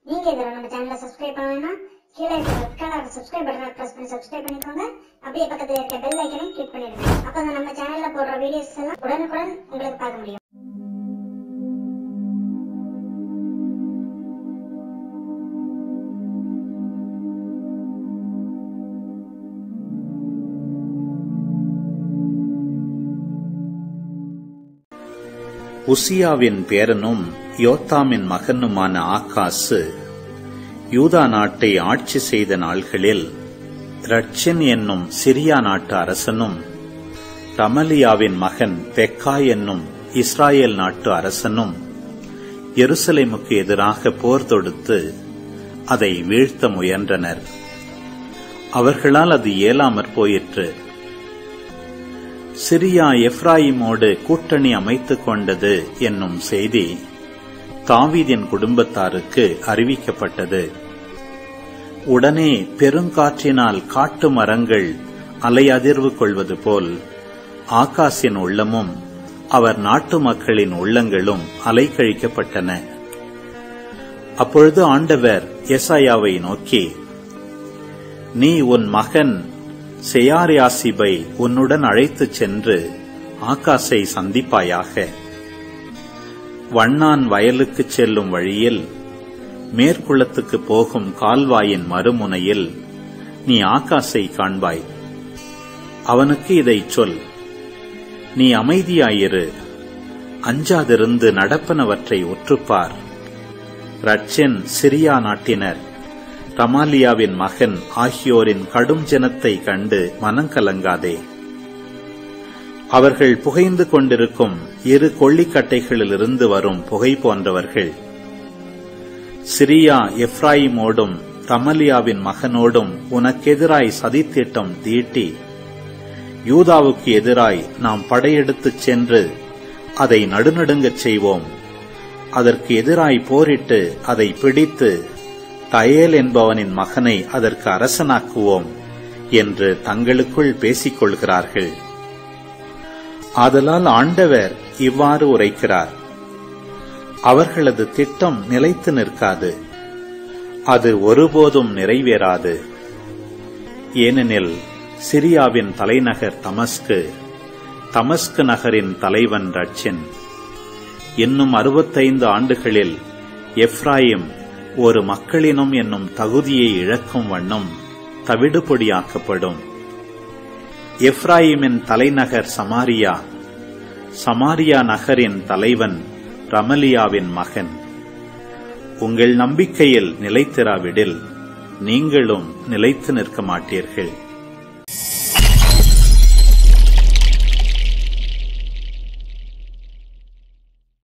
நீங்க இதுல நம்ம சேனலை சப்ஸ்கிரைப் பண்ணலைன்னா கீழே இருக்க ரெட் கலர் சப்ஸ்கிரைப் பட்டனை பிரஸ் பண்ணி சப்ஸ்கிரைப் பண்ணிக்கோங்க அப்படியே பக்கத்துல இருக்க பெல் ஐக்கனையும் கிளிக் பண்ணிடுங்க அப்பதான் நம்ம சேனல்ல போடுற வீடியோஸ் எல்லாம் உடனுக்குடன் உங்களுக்கு பார்க்க முடியும் உசியாவின் பேரனும் யோத்தாமின் மகனுமான ஆகாசு யூதா நாட்டை ஆட்சி செய்த நாள்களில் ரட்சின் என்னும் சிரியா நாட்டு அரசனும் ரமலியாவின் மகன் பெக்கா என்னும் இஸ்ராயேல் நாட்டு அரசனும் எருசலேமுக்கு எதிராக போர் தொடுத்து அதை வீழ்த்த முயன்றனர் அவர்களால் அது இயலாமற் போயிற்று சிரியா எப்ராயிமோடு கூட்டணி அமைத்துக் கொண்டது என்னும் செய்தி தாவீதின் குடும்பத்தாருக்கு அறிவிக்கப்பட்டது உடனே பெருங்காற்றினால் காட்டு மரங்கள் அலையதிர்வு கொள்வது போல் ஆகாசின் உள்ளமும் அவர் நாட்டு மக்களின் உள்ளங்களும் அலைக்கழிக்கப்பட்டன அப்பொழுது ஆண்டவர் எசாயாவை நோக்கி நீ உன் மகன் செயாரியாசிபை உன்னுடன் அழைத்துச் சென்று ஆகாசை சந்திப்பாயாக வண்ணான் வயலுக்குச் செல்லும் வழியில் மேற்குளத்துக்கு போகும் கால்வாயின் மறுமுனையில் நீ ஆகாசை காண்பாய் அவனுக்கு இதைச் சொல் நீ அமைதியாயிரு அஞ்சாதிருந்து நடப்பனவற்றை ஒற்றுப்பார் ரட்சன் சிரியா நாட்டினர் ரமாலியாவின் மகன் ஆகியோரின் கடும் ஜனத்தை கண்டு மனங்கலங்காதே அவர்கள் புகைந்து கொண்டிருக்கும் இரு கொள்ளிக்கட்டைகளிலிருந்து வரும் புகை போன்றவர்கள் சிரியா எப்ராயிமோடும் ரமலியாவின் மகனோடும் உனக்கெதிராய் சதித்திட்டம் தீட்டி யூதாவுக்கு எதிராய் நாம் படையெடுத்துச் சென்று அதை நடுநடுங்கச் செய்வோம் அதற்கு எதிராய் போரிட்டு அதை பிடித்து தயேல் என்பவனின் மகனை அதற்கு அரசனாக்குவோம் என்று தங்களுக்குள் பேசிக் கொள்கிறார்கள் ஆதலால் ஆண்டவர் இவ்வாறு உரைக்கிறார் அவர்களது திட்டம் நிலைத்து நிற்காது அது ஒருபோதும் நிறைவேறாது ஏனெனில் சிரியாவின் தலைநகர் தமஸ்கு தமஸ்கு நகரின் தலைவன் ரட்சின் இன்னும் அறுபத்தைந்து ஆண்டுகளில் எப்ராயிம் ஒரு மக்களினம் என்னும் தகுதியை இழக்கும் வண்ணம் தவிடுபொடியாக்கப்படும் எப்ராயிமின் தலைநகர் சமாரியா சமாரியா நகரின் தலைவன் ரமலியாவின் மகன் உங்கள் நம்பிக்கையில் நிலைத்திராவிடில் நீங்களும் நிலைத்து நிற்க மாட்டீர்கள்